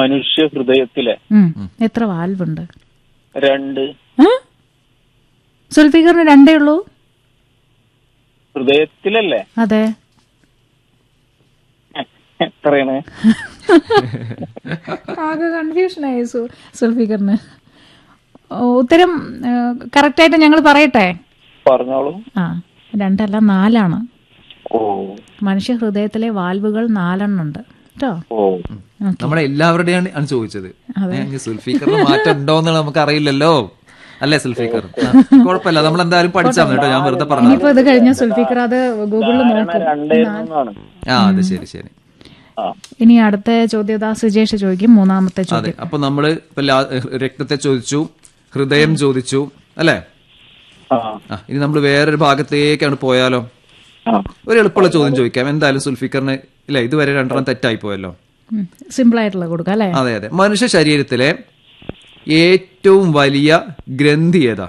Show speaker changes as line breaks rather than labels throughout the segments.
മനുഷ്യ ഹൃദയത്തിലെ
ഉം. എത്ര വാൽവുണ്ട്
രണ്ട്
ആ? സുൽഫിക്കറിന് രണ്ടേ ഉള്ളൂ
ഹൃദയത്തിലല്ലേ
അതെ
എത്രയാണ്
ആകെ കൺഫ്യൂഷനായി സു സുൽഫിക്കറിന് ഓ, ഉത്തരം കറക്റ്റായിട്ട് ഞങ്ങൾ പറയട്ടെ
പറഞ്ഞോളൂ
ആ രണ്ടല്ല നാലാണ്
ഓ
മനുഷ്യ ഹൃദയത്തിലെ വാൽവുകൾ നാലെണ്ണം ഉണ്ട് കേട്ടോ
ഓ
നമ്മളെ എല്ലാവരുടെയാണ് ആണ് ചോദിച്ചത് ഏ, ഇനി സുൽഫീക്കറിന് മാറ്റം ഉണ്ടോ എന്ന് നമുക്ക് അറിയില്ലല്ലോ അല്ലേ സുൽഫീക്കർ ആ, കുഴപ്പമില്ല നമ്മൾ എന്തായാലും പഠിച്ചാൽ മതി കേട്ടോ ഞാൻ വെറുതെ പറഞ്ഞു
ഇനിയിപ്പോ ഇത് കഴിഞ്ഞ സുൽഫിക്കർ അത് ഗൂഗിളിൽ നോക്കും
രണ്ടായിരുന്നാണ്
ആ അത് ശരി ശരി
ആ
ഇനി അടുത്ത ചോദ്യത സുജേഷ് ചോദിക്കും മൂന്നാമത്തെ
അതെ
ചോദ്യം
അപ്പൊ നമ്മള് ഇപ്പൊ ലാ- രക്തത്തെ ചോദിച്ചു ഹൃദയം ചോദിച്ചു അല്ലേ
ആ
ആ ഇനി നമ്മൾ വേറൊരു ഭാഗത്തേക്കാണ് പോയാലോ
ആ
ഒരു എളുപ്പമുള്ള ചോദ്യം ചോദിക്കാം എന്തായാലും സുൽഫിക്കറിന് ഇല്ല ഇതുവരെ രണ്ടെണ്ണം തെറ്റായി പോയല്ലോ
സിമ്പിൾ ആയിട്ടുള്ള കൊടുക്കാം അല്ലേ
അതെ അതെ മനുഷ്യ ശരീരത്തിലെ ഏറ്റവും വലിയ ഗ്രന്ഥി ഏതാ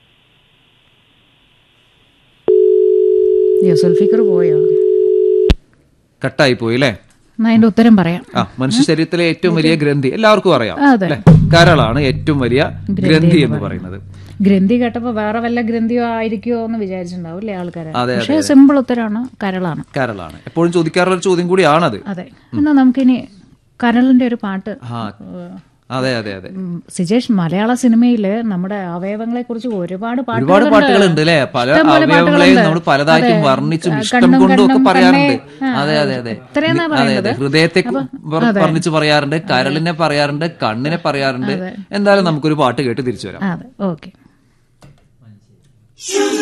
അയ്യോ, സുൽഫിക്കർ പോയോ
കട്ടായി പോയി അല്ലേ
എന്നാ അതിന്റെ ഉത്തരം പറയാം
ആ മനുഷ്യ ശരീരത്തിലെ ഏറ്റവും വലിയ ഗ്രന്ഥി എല്ലാവർക്കും അറിയാം
അതെ
അല്ലെ കരളാണ് ഏറ്റവും വലിയ ഗ്രന്ഥി എന്ന് പറയുന്നത്
ഗ്രന്ഥി കേട്ടപ്പോ വേറെ വല്ല ഗ്രന്ഥിയോ ആയിരിക്കുമോ എന്ന് വിചാരിച്ചിട്ടുണ്ടാവും അല്ലേ ആൾക്കാരെ
അതെ,
പക്ഷേ സിമ്പിൾ ഉത്തരമാണ് കരളാണ്
കരളാണ് എപ്പോഴും ചോദിക്കാറുള്ള ഒരു ചോദ്യം കൂടിയാണത്
അതെ എന്നാ നമുക്കിനി കരളിന്റെ ഒരു പാട്ട്
ആ അതെ അതെ അതെ
ഉം, സിജേഷ് മലയാള സിനിമയില് നമ്മുടെ അവയവങ്ങളെ കുറിച്ച് ഒരുപാട്
ഒരുപാട്
പാട്ടുകളുണ്ട്.
പാട്ടുകളുണ്ട് അല്ലെ പല
ഇഷ്ടംപോലെ
അവയവങ്ങളെയും
പാട്ടുകളുണ്ട്.
നമ്മൾ പലതായിട്ടും
അതെ.
വർണ്ണിച്ചും
ആ,
ഇഷ്ടം
കണ്ണും
കൊണ്ടും ഒക്കെ
കണ്ണും
പറയാറുണ്ട്
കണ്ണേ. ആ,
അതെ അതെ അതെ
ഇത്രയെന്നാ
അതെ അതെ
പറയുന്നത്.
ഹൃദയത്തെ വർണ്ണിച്ച് പറയാറുണ്ട് കരളിനെ പറയാറുണ്ട് കണ്ണിനെ പറയാറുണ്ട് എന്തായാലും നമുക്കൊരു പാട്ട് കേട്ട് തിരിച്ചു വരാം
അതെ ഓക്കെ